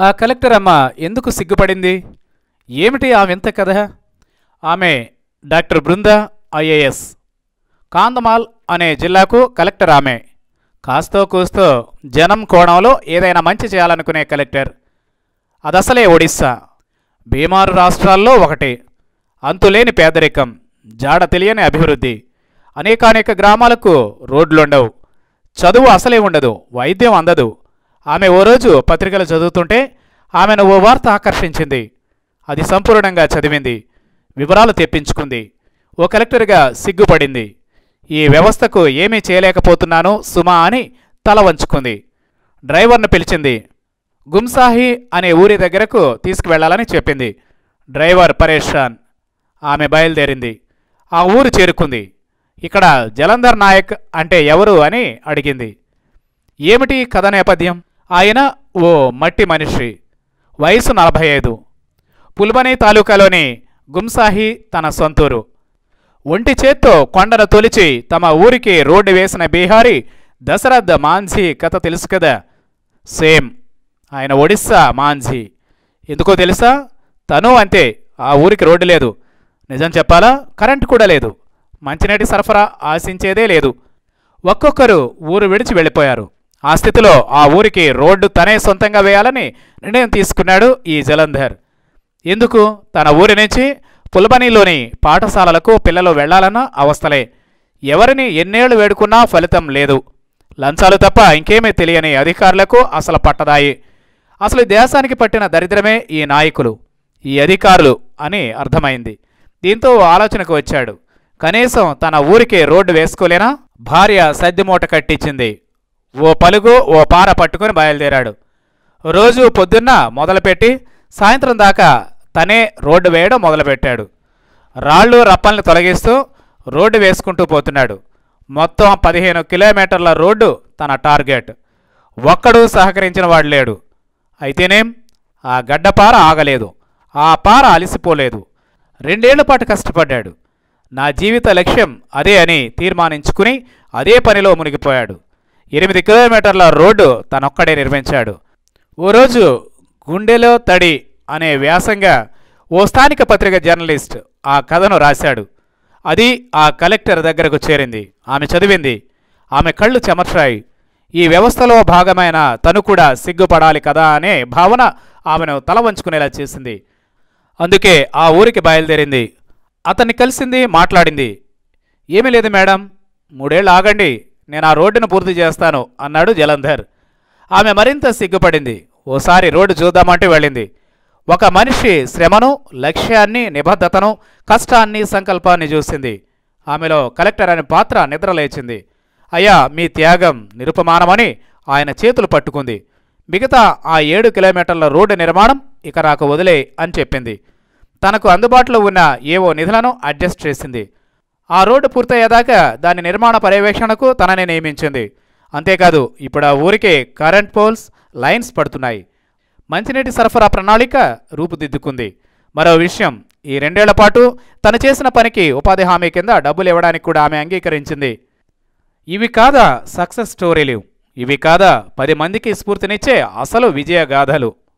ఆ కలెక్టర్ అమ్మ ఎందుకు సిగ్గుపడింది ఏమిటి ఆ వింత కథ ఆమె డాక్టర్ బృంద ఐఏఎస్ కాందమాల్ అనే జిల్లాకు కలెక్టర్ ఆమె కాస్తో కూస్తో జనం కోణంలో ఏదైనా మంచి చేయాలనుకునే కలెక్టర్ అదసలే ఒడిస్సా బీమారు రాష్ట్రాల్లో ఒకటి అంతులేని పేదరికం జాడ తెలియని అభివృద్ధి అనేకానేక గ్రామాలకు రోడ్లుండవు చదువు అసలే ఉండదు వైద్యం అందదు ఆమె ఓ రోజు పత్రికలు చదువుతుంటే ఆమెను ఓ వార్త ఆకర్షించింది అది సంపూర్ణంగా చదివింది వివరాలు తెప్పించుకుంది ఓ కలెక్టర్గా సిగ్గుపడింది ఈ వ్యవస్థకు ఏమీ చేయలేకపోతున్నాను సుమా అని తల వంచుకుంది డ్రైవర్ను పిలిచింది గుమ్సాహి అనే ఊరి దగ్గరకు తీసుకువెళ్లాలని చెప్పింది డ్రైవర్ పరేషాన్ ఆమె బయలుదేరింది ఆ ఊరు చేరుకుంది ఇక్కడ జలంధర్ నాయక్ అంటే ఎవరు అని అడిగింది ఏమిటి కథ నేపథ్యం ఆయన ఓ మట్టి మనిషి వయసు నలభై ఐదు పుల్బనీ తాలూకాలోని గుమ్సాహి తన సొంతూరు ఒంటి చేత్తో కొండను తొలిచి తమ ఊరికి రోడ్డు వేసిన బీహారీ దశరథ్ మాంఝీ కథ తెలుసు కదా సేమ్ ఆయన ఒడిస్సా మాంఝీ ఎందుకో తెలుసా తను అంతే ఆ ఊరికి రోడ్డు లేదు నిజం చెప్పాలా కరెంటు కూడా లేదు మంచినీటి సరఫరా ఆశించేదే లేదు ఒక్కొక్కరు ఊరు విడిచి వెళ్ళిపోయారు ఆ స్థితిలో ఆ ఊరికి రోడ్డు తనే సొంతంగా వేయాలని నిర్ణయం తీసుకున్నాడు ఈ జలంధర్ ఎందుకు తన ఊరి నుంచి పుల్బనీలోని పాఠశాలలకు పిల్లలు వెళ్లాలన్న అవస్థలే ఎవరిని ఎన్నేళ్లు వేడుకున్నా ఫలితం లేదు లంచాలు తప్ప ఇంకేమీ తెలియని అధికారులకు అసలు పట్టదాయి అసలు ఈ దేశానికి పట్టిన దరిద్రమే ఈ నాయకులు ఈ అధికారులు అని అర్థమైంది దీంతో ఓ ఆలోచనకు వచ్చాడు కనీసం తన ఊరికి రోడ్డు వేసుకోలేనా భార్య సద్దిమూట కట్టించింది ఓ పలుగు ఓ పార పట్టుకుని బయలుదేరాడు రోజు పొద్దున్న మొదలుపెట్టి సాయంత్రం దాకా తనే రోడ్డు వేయడం మొదలుపెట్టాడు రాళ్ళు రప్పల్ని తొలగిస్తూ రోడ్డు వేసుకుంటూ పోతున్నాడు మొత్తం పదిహేను కిలోమీటర్ల రోడ్డు తన టార్గెట్ ఒక్కడూ సహకరించిన వాడు లేడు అయితేనేం ఆ గడ్డపార ఆగలేదు ఆ పార అలసిపోలేదు రెండేళ్ల పాటు కష్టపడ్డాడు నా జీవిత లక్ష్యం అదే అని తీర్మానించుకుని అదే పనిలో మునిగిపోయాడు ఎనిమిది కిలోమీటర్ల రోడ్డు తనొక్కడే నిర్మించాడు ఓ రోజు గుండెలో తడి అనే వ్యాసంగా ఓ స్థానిక పత్రిక జర్నలిస్ట్ ఆ కథను రాశాడు అది ఆ కలెక్టర్ దగ్గరకు చేరింది ఆమె చదివింది ఆమె కళ్ళు చెమర్చాయి ఈ వ్యవస్థలో భాగమైన తను కూడా సిగ్గుపడాలి కదా అనే భావన ఆమెను తల వంచుకునేలా చేసింది అందుకే ఆ ఊరికి బయలుదేరింది అతన్ని కలిసింది మాట్లాడింది ఏమీ లేదు మేడం మూడేళ్ళు ఆగండి నేను ఆ రోడ్డును పూర్తి చేస్తాను అన్నాడు జలంధర్ ఆమె మరింత సిగ్గుపడింది ఓసారి రోడ్డు చూద్దామంటే వెళ్ళింది ఒక మనిషి శ్రమను లక్ష్యాన్ని నిబద్ధతను కష్టాన్ని సంకల్పాన్ని చూసింది ఆమెలో కలెక్టర్ అనే పాత్ర నిద్రలేచింది అయ్యా మీ త్యాగం నిరుపమానమని ఆయన చేతులు పట్టుకుంది మిగతా ఆ ఏడు కిలోమీటర్ల రోడ్డు నిర్మాణం ఇక నాకు వదిలే అని చెప్పింది తనకు అందుబాటులో ఉన్న ఏవో నిధులను అడ్జస్ట్ చేసింది ఆ రోడ్డు పూర్తయ్యేదాకా దాని నిర్మాణ పర్యవేక్షణకు తనని నియమించింది అంతేకాదు ఇప్పుడు ఆ ఊరికే కరెంట్ పోల్స్ లైన్స్ పడుతున్నాయి మంచినీటి సరఫరా ప్రణాళిక రూపుదిద్దుకుంది మరో విషయం ఈ రెండేళ్ల పాటు తను చేసిన పనికి ఉపాధి హామీ కింద డబ్బులు ఇవ్వడానికి కూడా ఆమె అంగీకరించింది ఇవి కాదా సక్సెస్ స్టోరీలు ఇవి కాదా పది మందికి స్ఫూర్తినిచ్చే అసలు విజయ గాథలు